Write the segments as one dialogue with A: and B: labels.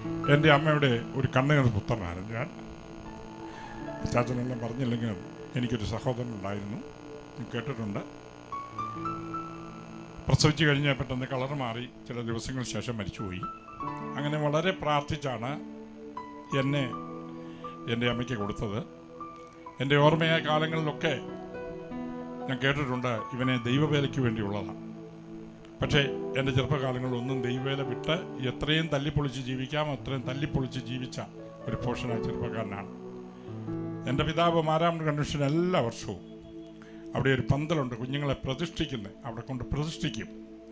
A: എൻ്റെ അമ്മയുടെ ഒരു കണ്ണുകൾ പുത്രനാണ് ഞാൻ ചാച്ചനെല്ലാം പറഞ്ഞില്ലെങ്കിലും എനിക്കൊരു സഹോദരൻ ഉണ്ടായിരുന്നു ഞാൻ കേട്ടിട്ടുണ്ട് പ്രസവിച്ച് കഴിഞ്ഞ് പെട്ടെന്ന് കളർ മാറി ചില ദിവസങ്ങൾക്ക് ശേഷം മരിച്ചുപോയി അങ്ങനെ വളരെ പ്രാർത്ഥിച്ചാണ് എന്നെ എൻ്റെ അമ്മയ്ക്ക് കൊടുത്തത് എൻ്റെ ഓർമ്മയായ കാലങ്ങളിലൊക്കെ ഞാൻ കേട്ടിട്ടുണ്ട് ഇവനെ ദൈവവേലയ്ക്ക് വേണ്ടിയുള്ളതാണ് പക്ഷേ എൻ്റെ ചെറുപ്പകാലങ്ങളിൽ ഒന്നും ദൈവവേല വിട്ട് എത്രയും തല്ലിപ്പൊളിച്ച് ജീവിക്കാം അത്രയും തല്ലിപ്പൊളിച്ച് ജീവിച്ച ഒരു പോഷനായ ചെറുപ്പക്കാരനാണ് എൻ്റെ പിതാവ് മാരാമൺ കൺവെൻഷൻ എല്ലാ വർഷവും അവിടെ ഒരു പന്തലുണ്ട് കുഞ്ഞുങ്ങളെ പ്രതിഷ്ഠിക്കുന്നത് അവിടെ കൊണ്ട് പ്രതിഷ്ഠിക്കും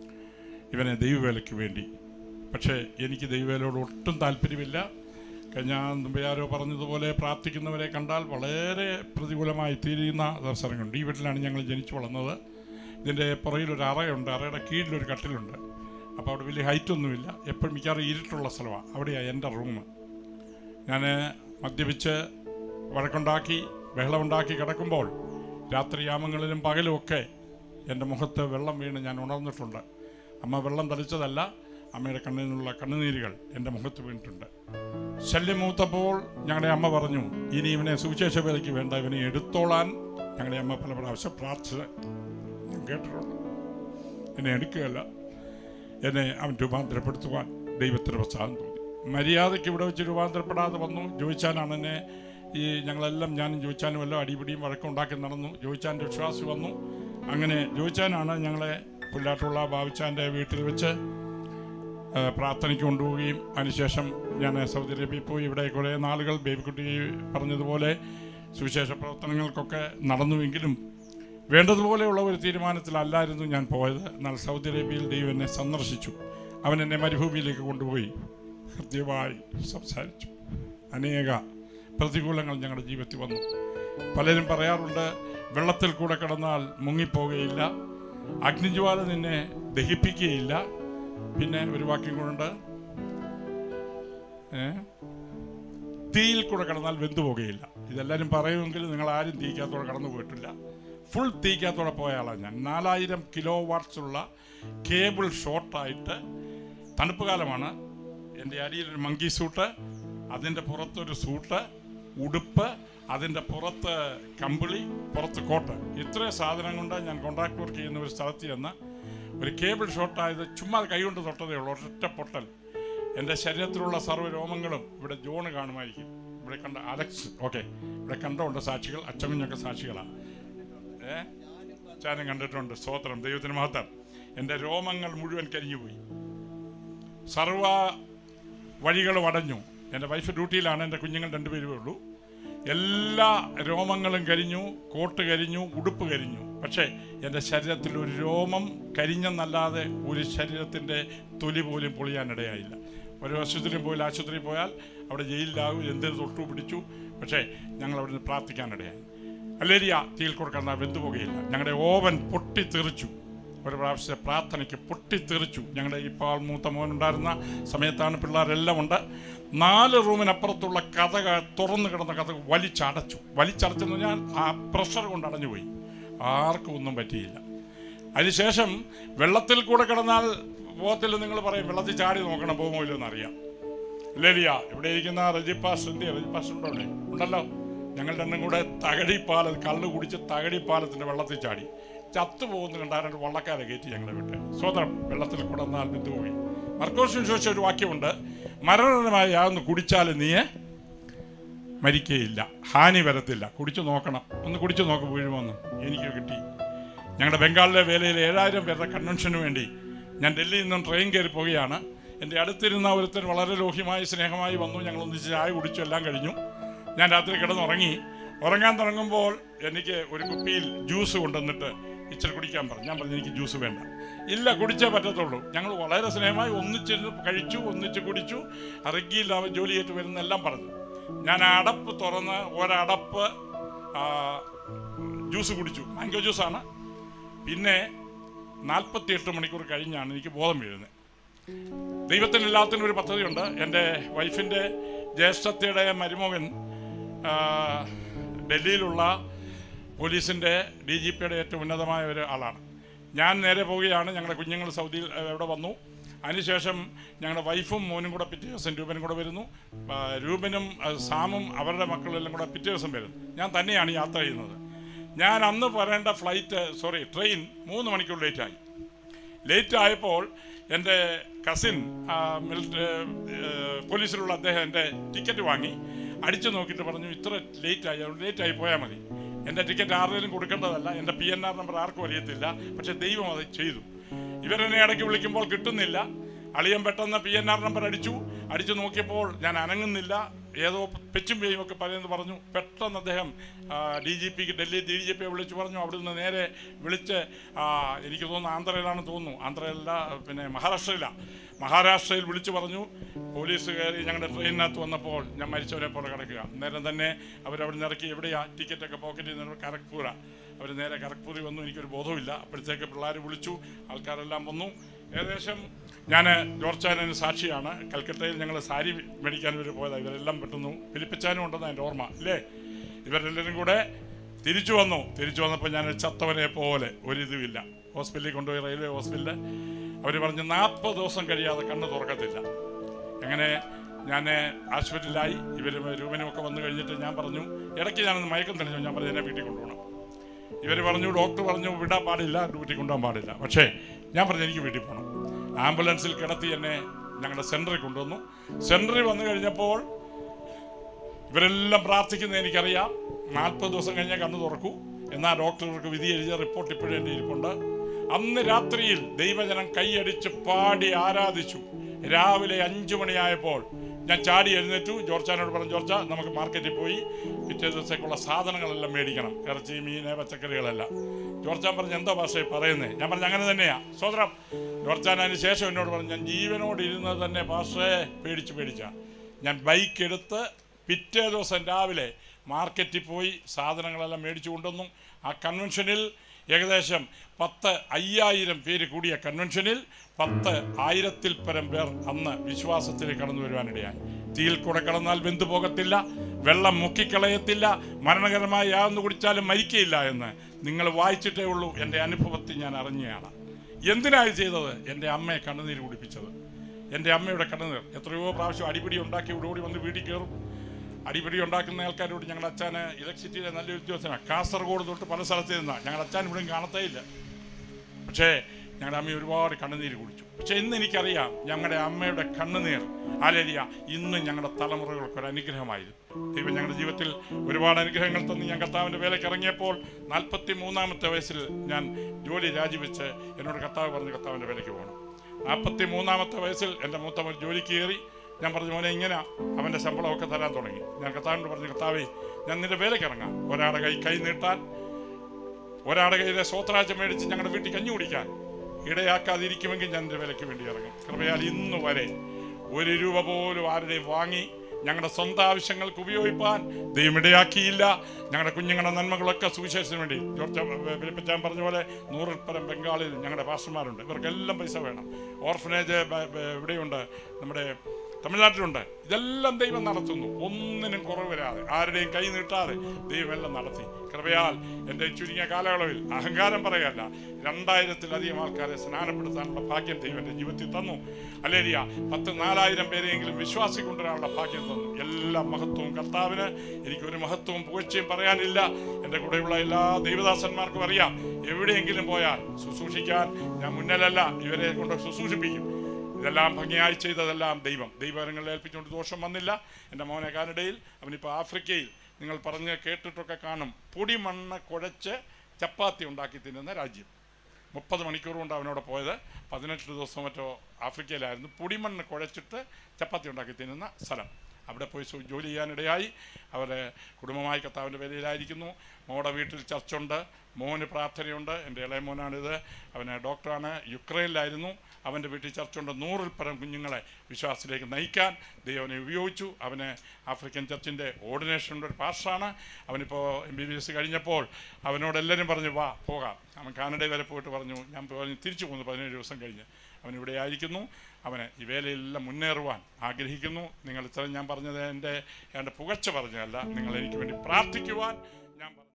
A: ഇവനെ ദൈവവേലയ്ക്ക് വേണ്ടി പക്ഷേ എനിക്ക് ദൈവവേലയോട് ഒട്ടും താല്പര്യമില്ല കഴിഞ്ഞ മുമ്പേ ആരോ പറഞ്ഞതുപോലെ പ്രാർത്ഥിക്കുന്നവരെ കണ്ടാൽ വളരെ പ്രതികൂലമായി തീരുന്ന അവസരങ്ങളുണ്ട് ഈ വീട്ടിലാണ് ഞങ്ങൾ ജനിച്ചു വളർന്നത് ഇതിൻ്റെ പുറകിലൊരു അറയുണ്ട് അറയുടെ കീഴിലൊരു കട്ടിലുണ്ട് അപ്പോൾ അവിടെ വലിയ ഹൈറ്റ് ഒന്നുമില്ല എപ്പോഴും മിക്കവാറും ഇരുട്ടുള്ള സ്ഥലമാണ് അവിടെയാണ് എൻ്റെ റൂം ഞാൻ മദ്യപിച്ച് വഴക്കുണ്ടാക്കി ബഹളമുണ്ടാക്കി കിടക്കുമ്പോൾ രാത്രിയാമങ്ങളിലും പകലും ഒക്കെ എൻ്റെ മുഖത്ത് വെള്ളം വീണ് ഞാൻ ഉണർന്നിട്ടുണ്ട് അമ്മ വെള്ളം തളിച്ചതല്ല അമ്മയുടെ കണ്ണിൽ നിന്നുള്ള കണ്ണുനീരുകൾ എൻ്റെ മുഖത്ത് വീണിട്ടുണ്ട് ശല്യം മൂത്തപ്പോൾ ഞങ്ങളുടെ അമ്മ പറഞ്ഞു ഇനി ഇവനെ സുവിശേഷ വേലയ്ക്ക് വേണ്ട ഇവനെ എടുത്തോളാൻ ഞങ്ങളുടെ അമ്മ പല പ്രാവശ്യം പ്രാർത്ഥിച്ചത് ഞാൻ കേട്ടിട്ടുണ്ട് എന്നെ എടുക്കുകയല്ല എന്നെ അവൻ രൂപാന്തരപ്പെടുത്തുവാൻ ദൈവത്തിന് പ്രസാദം തോന്നി മര്യാദയ്ക്ക് ഇവിടെ വെച്ച് രൂപാന്തരപ്പെടാതെ വന്നു ജോയിച്ചാനാണ് എന്നെ ഈ ഞങ്ങളെല്ലാം ഞാനും ജോയിച്ചാനും എല്ലാം അടിപിടിയും വഴക്കുണ്ടാക്കി നടന്നു ജോയിച്ചാൻ്റെ വിശ്വാസി വന്നു അങ്ങനെ ജോയിച്ചാനാണ് ഞങ്ങളെ പുല്ലാട്ടുള്ള ബാബുച്ചാൻ്റെ വീട്ടിൽ വെച്ച് ആ, പ്രാർത്ഥനയ്ക്ക് കൊണ്ടുപോവുകയും അതിനുശേഷം ഞാൻ സൗദി അറേബ്യയിൽ പോയി ഇവിടെ കുറേ നാളുകൾ ബേബിക്കുട്ടി പറഞ്ഞതുപോലെ സുവിശേഷ പ്രവർത്തനങ്ങൾക്കൊക്കെ നടന്നുവെങ്കിലും വേണ്ടതുപോലെയുള്ള ഒരു തീരുമാനത്തിലല്ലായിരുന്നു ഞാൻ പോയത് എന്നാൽ സൗദി അറേബ്യയിൽ ദൈവം എന്നെ സന്ദർശിച്ചു അവൻ എന്നെ മരുഭൂമിയിലേക്ക് കൊണ്ടുപോയി ഹൃദ്യമായി സംസാരിച്ചു അനേക പ്രതികൂലങ്ങൾ ഞങ്ങളുടെ ജീവിതത്തിൽ വന്നു പലരും പറയാറുണ്ട് വെള്ളത്തിൽ കൂടെ കിടന്നാൽ മുങ്ങിപ്പോകുകയില്ല അഗ്നിജ്വാല നിന്നെ ദഹിപ്പിക്കുകയില്ല പിന്നെ ഒരു വാക്യം കൊണ്ടുണ്ട് ഏ? തീയിൽ കൂടെ കിടന്നാൽ വെന്തു പോകുകയില്ല ഇതെല്ലാവരും പറയുമെങ്കിൽ നിങ്ങൾ ആരും തീക്കകത്തോടെ കടന്നു പോയിട്ടില്ല ഫുൾ തീക്കകത്തോടെ പോയ ആളാണ് ഞാൻ നാലായിരം കിലോ വാട്ട്സ് ഉള്ള കേബിൾ ഷോർട്ടായിട്ട് തണുപ്പ് കാലമാണ് എൻ്റെ അടിയിലൊരു മങ്കി സൂട്ട് അതിൻ്റെ പുറത്തൊരു സൂട്ട് ഉടുപ്പ് അതിൻ്റെ പുറത്ത് കമ്പിളി പുറത്ത് കോട്ട് ഇത്രയും സാധനം കൊണ്ട് ഞാൻ കോൺട്രാക്ട് വർക്ക് ചെയ്യുന്ന ഒരു സ്ഥലത്ത് ചെന്ന് ഒരു കേബിൾ ഷോർട്ടായത് ചുമ്മാ കൈകൊണ്ട് തൊട്ടതേ ഉള്ളൂ ഒരൊറ്റ പൊട്ടൽ എൻ്റെ ശരീരത്തിലുള്ള സർവ്വ രോമങ്ങളും ഇവിടെ ജോണ് കാണുമായിരിക്കും ഇവിടെ കണ്ട അലക്സ് ഓക്കെ ഇവിടെ കണ്ടുണ്ട് സാക്ഷികൾ അച്ചകുഞ്ഞൊക്കെ സാക്ഷികളാണ് ഏ ചാനും കണ്ടിട്ടുണ്ട് സ്തോത്രം ദൈവത്തിന് മഹത്വം എൻ്റെ രോമങ്ങൾ മുഴുവൻ കരിഞ്ഞുപോയി സർവ വഴികളും അടഞ്ഞു എൻ്റെ വൈഫ് ഡ്യൂട്ടിയിലാണ് എൻ്റെ കുഞ്ഞുങ്ങൾ രണ്ടുപേരുമേ ഉള്ളൂ എല്ലാ രോമങ്ങളും കരിഞ്ഞു കോട്ട് കരിഞ്ഞു ഉടുപ്പ് കരിഞ്ഞു പക്ഷേ എൻ്റെ ശരീരത്തിൽ ഒരു രോമം കരിഞ്ഞെന്നല്ലാതെ ഒരു ശരീരത്തിൻ്റെ തൊലി പോലും പൊളിയാനിടയായില്ല ഒരു ആശുപത്രിയിൽ പോയാൽ ആശുപത്രിയിൽ പോയാൽ അവിടെ ജയിലിലാകും എന്തിനു തൊട്ടു പിടിച്ചു പക്ഷേ ഞങ്ങൾ അവിടെ നിന്ന് പ്രാർത്ഥിക്കാനിടയായി അല്ലേരിയ തീയിൽ കൊടുക്കുന്ന വെന്തുപോകുകയില്ല ഞങ്ങളുടെ ഓവൻ പൊട്ടിത്തെറിച്ചു ഒരു പ്രാവശ്യത്തെ പ്രാർത്ഥനയ്ക്ക് പൊട്ടിത്തെറിച്ചു ഞങ്ങളുടെ ഇപ്പോൾ മൂത്ത മോനുണ്ടായിരുന്ന സമയത്താണ് പിള്ളേരെല്ലാം ഉണ്ട് നാല് റൂമിനപ്പുറത്തുള്ള കഥ തുറന്നു കിടന്ന കഥ വലിച്ചടച്ചു വലിച്ചടച്ചെന്ന് പറഞ്ഞാൽ ആ പ്രഷർ കൊണ്ട് അടഞ്ഞുപോയി ആർക്കും ഒന്നും പറ്റിയില്ല അതിനുശേഷം വെള്ളത്തിൽ കൂടെ കിടന്നാൽ പോകത്തില്ല നിങ്ങൾ പറയും വെള്ളത്തിൽ ചാടി നോക്കണം പോകുമോ ഇല്ലയോ എന്നറിയാം ലേലിയ ഇവിടെ ഇരിക്കുന്ന റജിപ്പാസ് എന്ത് റജിപ്പാസ് ഉണ്ടോ ഇവിടെ ഉണ്ടല്ലോ ഞങ്ങൾ രണ്ടും കൂടെ തകടിപ്പാലം കള്ള് കുടിച്ച് തകടിപ്പാലത്തിന്റെ വെള്ളത്തിൽ ചാടി ചത്തു പോകുന്ന കണ്ടാരണ്ട് വള്ളക്കാരെ കയറ്റി ഞങ്ങളെ വിട്ട് സ്വതന്ത്രം വെള്ളത്തിൽ കൂടെ എന്നാൽ ബിന്ദുപോയി മർക്കോസിന് ചോദിച്ച ഒരു വാക്യമുണ്ട് മരണമായി യാതൊന്ന് കുടിച്ചാൽ നീയെ മരിക്കുകയില്ല ഹാനി വരത്തില്ല കുടിച്ചു നോക്കണം ഒന്ന് കുടിച്ചു നോക്ക് വീഴുമോന്ന് എനിക്ക് കിട്ടി ഞങ്ങളുടെ ബംഗാളിലെ വേലയിൽ ഏഴായിരം പേരുടെ കൺവെൻഷന് വേണ്ടി ഞാൻ ഡൽഹിയിൽ നിന്നും ട്രെയിൻ കയറി പോവുകയാണ് എൻ്റെ അടുത്തിരുന്ന ഒരുത്തൻ വളരെ ലോഹ്യമായി സ്നേഹമായി വന്നു ഞങ്ങൾ ഒന്നിച്ച് ചായ കുടിച്ചു എല്ലാം കഴിഞ്ഞു ഞാൻ രാത്രി കിടന്നുറങ്ങി ഉറങ്ങാൻ തുടങ്ങുമ്പോൾ എനിക്ക് ഒരു കുപ്പിയിൽ ജ്യൂസ് കൊണ്ടുവന്നിട്ട് ഇച്ചിരി കുടിക്കാൻ പറഞ്ഞു ഞാൻ പറഞ്ഞു എനിക്ക് ജ്യൂസ് വേണ്ട ഇല്ല കുടിച്ചേ പറ്റത്തുള്ളൂ ഞങ്ങൾ വളരെ സ്നേഹമായി ഒന്നിച്ചിരുന്ന് കഴിച്ചു ഒന്നിച്ച് കുടിച്ചു അറങ്ങിയില്ല അവൻ ജോലി ചെയ്തിട്ട് വരുന്നെല്ലാം പറഞ്ഞു ഞാൻ ആ അടപ്പ് തുറന്ന് ഒരടപ്പ് ആ, ജ്യൂസ് കുടിച്ചു മാംഗോ ജ്യൂസാണ് പിന്നെ നാൽപ്പത്തിയെട്ട് മണിക്കൂർ കഴിഞ്ഞാണ് എനിക്ക് ബോധം വീഴുന്നത് ദൈവത്തിന് എല്ലാത്തിനും ഒരു പദ്ധതിയുണ്ട് എൻ്റെ വൈഫിൻ്റെ ജ്യേഷ്ഠത്തിയുടെ മരുമകൻ ആ, ഡൽഹിയിലുള്ള പോലീസിൻ്റെ ഡി ജി പിയുടെ ഏറ്റവും ഉന്നതമായ ഒരു ആളാണ് ഞാൻ നേരെ പോവുകയാണ് ഞങ്ങളുടെ കുഞ്ഞുങ്ങൾ സൗദിയിൽ ആ, ഇവിടെ വന്നു അതിനുശേഷം ഞങ്ങളുടെ വൈഫും മോനും കൂടെ പിറ്റേ ദിവസം രൂപനും കൂടെ വരുന്നു ആ, രൂപനും ആ, സാമും അവരുടെ മക്കളെല്ലാം കൂടെ പിറ്റേ ദിവസം വരുന്നു ഞാൻ തന്നെയാണ് യാത്ര ചെയ്യുന്നത് ഞാൻ അന്ന് പറയേണ്ട ഫ്ലൈറ്റ് സോറി ട്രെയിൻ മൂന്ന് മണിക്കൂർ ലേറ്റായി ലേറ്റ് ആയപ്പോൾ എൻ്റെ കസിൻ മിലിറ്ററി പോലീസിലുള്ള അദ്ദേഹം എൻ്റെ ടിക്കറ്റ് വാങ്ങി അടിച്ചു നോക്കിയിട്ട് പറഞ്ഞു ഇത്ര ലേറ്റ് ആയി അതുകൊണ്ട് ലേറ്റ് ആയി പോയാൽ മതി എൻ്റെ ടിക്കറ്റ് ആരുടെയും കൊടുക്കേണ്ടതല്ല എൻ്റെ പി എൻ ആർ നമ്പർ ആർക്കും അറിയത്തില്ല പക്ഷെ ദൈവം അത് ചെയ്തു ഇവരെന്നെ ഇടയ്ക്ക് വിളിക്കുമ്പോൾ കിട്ടുന്നില്ല അളിയൻ പെട്ടെന്ന് പി എൻ ആർ നമ്പർ അടിച്ചു അടിച്ചു നോക്കിയപ്പോൾ ഞാൻ അനങ്ങുന്നില്ല ഏതോ പെച്ചും പേയും ഒക്കെ പറയുന്നത് പറഞ്ഞു പെട്ടെന്ന് അദ്ദേഹം ഡി ജി പിക്ക് ഡൽഹി ഡി ജി പിയെ വിളിച്ചു പറഞ്ഞു അവിടുന്ന് നേരെ വിളിച്ച് ആ, എനിക്ക് തോന്നുന്നു ആന്ധ്രയിലാണെന്ന് തോന്നുന്നു ആന്ധ്രയിലല്ല പിന്നെ മഹാരാഷ്ട്രയിലാണ് മഹാരാഷ്ട്രയിൽ വിളിച്ചു പറഞ്ഞു പോലീസ് കയറി ഞങ്ങളുടെ ട്രെയിനിനകത്ത് വന്നപ്പോൾ ഞാൻ മരിച്ചവരെ പോലെ കിടക്കുക നേരം തന്നെ അവരവിടെ നിന്ന് ഇറക്കി എവിടെയാ ടിക്കറ്റൊക്കെ പോക്കറ്റിൽ നിന്ന് കരക്പൂര അവർ നേരെ കരക്പൂരി വന്നു എനിക്കൊരു ബോധമില്ല അപ്പോഴത്തേക്ക് പിള്ളേർ വിളിച്ചു ആൾക്കാരെല്ലാം വന്നു ഏകദേശം ഞാൻ ജോർച്ചാനന് സാക്ഷിയാണ് കൽക്കട്ടയിൽ ഞങ്ങൾ സാരി മേടിക്കാൻ വേണ്ടി പോയതാണ് ഇവരെല്ലാം പെട്ടെന്നു ഫിലിപ്പിച്ചാനും ഉണ്ടെന്ന് എൻ്റെ ഓർമ്മ ഇല്ലേ ഇവരെല്ലാവരും കൂടെ തിരിച്ചു വന്നു തിരിച്ചു വന്നപ്പോൾ ഞാൻ ചത്തവനെ പോലെ ഒരിതുമില്ല ഹോസ്പിറ്റലിൽ കൊണ്ടുപോയി റെയിൽവേ ഹോസ്പിറ്റലിൽ അവർ പറഞ്ഞു നാൽപ്പത് ദിവസം കഴിയാതെ കണ്ണ് തുറക്കത്തില്ല അങ്ങനെ ഞാൻ ആശുപത്രിയിലായി ഇവർ രൂപനും ഒക്കെ വന്നു കഴിഞ്ഞിട്ട് ഞാൻ പറഞ്ഞു ഇടയ്ക്ക് ഞാനൊന്ന് മയക്കം തെളിഞ്ഞു ഞാൻ പറഞ്ഞു എന്നെ വീട്ടിൽ കൊണ്ടുപോകണം ഇവർ പറഞ്ഞു ഡോക്ടർ പറഞ്ഞു വിടാൻ പാടില്ല ഡ്യൂട്ടി കൊണ്ടുപോകാൻ പാടില്ല പക്ഷേ ഞാൻ പറഞ്ഞു എനിക്ക് വീട്ടിൽ പോകണം ആംബുലൻസിൽ കിടത്തി എന്നെ ഞങ്ങളുടെ സെൻറ്ററിൽ കൊണ്ടുവന്നു സെൻറ്ററിൽ വന്നു കഴിഞ്ഞപ്പോൾ ഇവരെല്ലാം പ്രാർത്ഥിക്കുന്നത് എനിക്കറിയാം നാൽപ്പത് ദിവസം കഴിഞ്ഞാൽ കണ്ണു തുറക്കൂ എന്നാൽ ഡോക്ടർക്ക് വിധി എഴുതിയ റിപ്പോർട്ട് ഇപ്പോഴും എൻ്റെ ഇരിപ്പുണ്ട് അന്ന് രാത്രിയിൽ ദൈവജനം കൈയടിച്ച് പാടി ആരാധിച്ചു രാവിലെ അഞ്ചു മണിയായപ്പോൾ ഞാൻ ചാടി എഴുന്നേറ്റു ജോർച്ചാനോട് പറഞ്ഞു ജോർച്ച നമുക്ക് മാർക്കറ്റിൽ പോയി പിറ്റേ ദിവസത്തേക്കുള്ള സാധനങ്ങളെല്ലാം മേടിക്കണം ഇറച്ചി മീന് പച്ചക്കറികളെല്ലാം ജോർച്ചാൻ പറഞ്ഞു എന്തോ ഭാഷയിൽ പറയുന്നത് ഞാൻ പറഞ്ഞു അങ്ങനെ തന്നെയാ സ്വതന്ത്രം ജോർച്ചാൻ അതിന് ശേഷം എന്നോട് പറഞ്ഞു ഞാൻ ജീവനോട് ഇരുന്നത് തന്നെ ഭാഷയെ പേടിച്ച് പേടിച്ച ഞാൻ ബൈക്ക് എടുത്ത് പിറ്റേ ദിവസം രാവിലെ മാർക്കറ്റിൽ പോയി സാധനങ്ങളെല്ലാം മേടിച്ചു കൊണ്ടുവന്നു ആ കൺവെൻഷനിൽ ഏകദേശം പത്ത് അയ്യായിരം പേര് കൂടിയ കൺവെൻഷനിൽ പത്ത് ആയിരത്തിൽ പരം പേർ അന്ന് വിശ്വാസത്തിലേക്ക് കടന്നു വരുവാനിടയായി തീയിൽ കൂടെ കടന്നാൽ വെന്തു പോകത്തില്ല വെള്ളം മുക്കിക്കളയത്തില്ല മരണകരമായി യാതൊന്ന് കുടിച്ചാലും മരിക്കയില്ല എന്ന് നിങ്ങൾ വായിച്ചിട്ടേ ഉള്ളൂ എൻ്റെ അനുഭവത്തിൽ ഞാൻ അറിഞ്ഞതാണ് എന്തിനായി ചെയ്തത് എൻ്റെ അമ്മയെ കണ്ണുനീര് കുടിപ്പിച്ചത് എൻ്റെ അമ്മയുടെ കണ്ണുനീർ എത്രയോ പ്രാവശ്യം അടിപിടി ഉണ്ടാക്കി ഇവിടെ ഓടി വന്ന് വീട്ടിൽ കയറും അടിപിടി ഉണ്ടാക്കുന്ന ആൾക്കാരോട് ഞങ്ങളുടെ അച്ഛന് ഇലക്ട്രിസിറ്റിയിലെ നല്ലൊരു ഉദ്യോഗസ്ഥനാണ് കാസർഗോഡ് തൊട്ട് പല സ്ഥലത്ത് നിന്നാണ് ഞങ്ങളുടെ അച്ഛൻ ഇവിടെയും കാണത്തേ ഇല്ല പക്ഷേ ഞങ്ങളുടെ അമ്മ ഒരുപാട് കണ്ണുനീര് കുടിച്ചു പക്ഷെ ഇന്ന് എനിക്കറിയാം ഞങ്ങളുടെ അമ്മയുടെ കണ്ണുനീർ ആലേരിയ ഇന്ന് ഞങ്ങളുടെ തലമുറകൾക്ക് ഒരു അനുഗ്രഹമായിരുന്നു ദൈവം ഞങ്ങളുടെ ജീവിതത്തിൽ ഒരുപാട് അനുഗ്രഹങ്ങൾ തന്ന് ഞാൻ കർത്താവിൻ്റെ വേലയ്ക്ക് ഇറങ്ങിയപ്പോൾ നാൽപ്പത്തി മൂന്നാമത്തെ വയസ്സിൽ ഞാൻ ജോലി രാജിവെച്ച് എന്നോട് കർത്താവ് പറഞ്ഞ് കർത്താവിൻ്റെ വേലയ്ക്ക് പോകണം നാൽപ്പത്തി മൂന്നാമത്തെ വയസ്സിൽ എൻ്റെ മൂത്തവൻ ജോലിക്ക് കയറി ഞാൻ പറഞ്ഞു മോനെ ഇങ്ങനെ അവൻ്റെ ശമ്പളമൊക്കെ തരാൻ തുടങ്ങി ഞാൻ കർത്താവിനോട് പറഞ്ഞു കർത്താവേ ഞാൻ നിന്റെ വേലയ്ക്ക് ഇറങ്ങാം ഒരാളുടെ കൈ കൈ നീട്ടാൻ ഒരാളുടെ കയ്യിലെ സ്വത്രാജ്യം മേടിച്ച് ഞങ്ങളുടെ വീട്ടിൽ കഞ്ഞി കുടിക്കാൻ ഇടയാക്കാതിരിക്കുമെങ്കിൽ ഞാൻ എൻ്റെ വിലയ്ക്ക് വേണ്ടി ഇറങ്ങും കൃപയാൽ ഇന്ന് വരെ ഒരു രൂപ പോലും ആരുടെയും വാങ്ങി ഞങ്ങളുടെ സ്വന്തം ആവശ്യങ്ങൾക്ക് ഉപയോഗിപ്പാൻ ദൈവം ഇടയാക്കിയില്ല ഞങ്ങളുടെ കുഞ്ഞുങ്ങളുടെ നന്മകളൊക്കെ സുവിശേഷത്തിന് വേണ്ടി ജോർജ് വിളിപ്പച്ചാൻ പറഞ്ഞ പോലെ നൂറിൽ പരം ബംഗാളിൽ ഞങ്ങളുടെ പാസ്റ്റർമാരുണ്ട് ഇവർക്കെല്ലാം പൈസ വേണം ഓർഫനേജ് ബ- ബ- ഇവിടെയുണ്ട് നമ്മുടെ തമിഴ്നാട്ടിലുണ്ട് ഇതെല്ലാം ദൈവം നടത്തുന്നു ഒന്നിനും കുറവ് വരാതെ ആരുടെയും കൈ നീട്ടാതെ ദൈവം എല്ലാം നടത്തി കൃപയാൽ എൻ്റെ ചുരുങ്ങിയ കാലയളവിൽ അഹങ്കാരം പറയല്ല രണ്ടായിരത്തിലധികം ആൾക്കാരെ സ്നാനപ്പെടുത്താനുള്ള ഭാഗ്യം ദൈവം എൻ്റെ ജീവിതത്തിൽ തന്നു അല്ലേരിയ പത്ത് നാലായിരം പേരെയെങ്കിലും വിശ്വാസി കൊണ്ടുവരാനുള്ള ഭാഗ്യം തന്നു എല്ലാ മഹത്വവും കർത്താവിന് എനിക്കൊരു മഹത്വവും പുകഴ്ചയും പറയാനില്ല എൻ്റെ കൂടെയുള്ള എല്ലാ ദൈവദാസന്മാർക്കും അറിയാം എവിടെയെങ്കിലും പോയാൽ ശുശ്രൂഷിക്കാൻ ഞാൻ മുന്നിലല്ല ഇവരെ കൊണ്ട് ശുശ്രൂഷിപ്പിക്കും ഇതെല്ലാം ഭംഗിയായി ചെയ്തതെല്ലാം ദൈവം ദൈവകരങ്ങളിൽ ഏൽപ്പിച്ചുകൊണ്ട് ദോഷം വന്നില്ല എൻ്റെ മോനെ കാനഡയിൽ അവനിപ്പോൾ ആഫ്രിക്കയിൽ നിങ്ങൾ പറഞ്ഞ് കേട്ടിട്ടൊക്കെ കാണും പൊടിമണ്ണ് കുഴച്ച് ചപ്പാത്തി ഉണ്ടാക്കി തിന്നുന്ന രാജ്യം മുപ്പത് മണിക്കൂർ കൊണ്ട് അവനോട് പോയത് പതിനെട്ട് ദിവസം മറ്റോ ആഫ്രിക്കയിലായിരുന്നു പൊടിമണ്ണ് കുഴച്ചിട്ട് ചപ്പാത്തി ഉണ്ടാക്കി തിന്നുന്ന സ്ഥലം അവിടെ പോയി സു- ജോലി ചെയ്യാനിടയായി അവരെ കുടുംബമായി കർത്താവിൻ്റെ വേലയിലായിരിക്കുന്നു മോടെ വീട്ടിൽ ചർച്ചുണ്ട് മോന് പ്രാർത്ഥനയുണ്ട് എൻ്റെ ഇളയ മോനാണിത് അവന് ഡോക്ടറാണ് യുക്രൈനിലായിരുന്നു അവൻ്റെ വീട്ടിൽ ചർച്ചുണ്ട് നൂറിൽ പരം കുഞ്ഞുങ്ങളെ വിശ്വാസത്തിലേക്ക് നയിക്കാൻ ദൈവനെ ഉപയോഗിച്ചു അവന് ആഫ്രിക്കൻ ചർച്ചിൻ്റെ ഓർഡിനേഷൻ്റെ ഒരു പാസ്റ്ററാണ് അവനിപ്പോൾ എം ബി ബി എസ് കഴിഞ്ഞപ്പോൾ അവനോട് എല്ലാവരും പറഞ്ഞു വാ പോകാം അവൻ കാനഡയിൽ വരെ പോയിട്ട് പറഞ്ഞു ഞാൻ പറഞ്ഞു തിരിച്ചു പോകുന്നു പതിനേഴ് ദിവസം കഴിഞ്ഞ് അവൻ ഇവിടെ ആയിരിക്കുന്നു അവന് ഈ വേലയിലെല്ലാം മുന്നേറുവാൻ ആഗ്രഹിക്കുന്നു നിങ്ങൾ ഇത്രയും ഞാൻ പറഞ്ഞത് എൻ്റെ എൻ്റെ പുകഴ്ച പറഞ്ഞതല്ല നിങ്ങൾ എനിക്ക് വേണ്ടി പ്രാർത്ഥിക്കുവാൻ ഞാൻ പറഞ്ഞു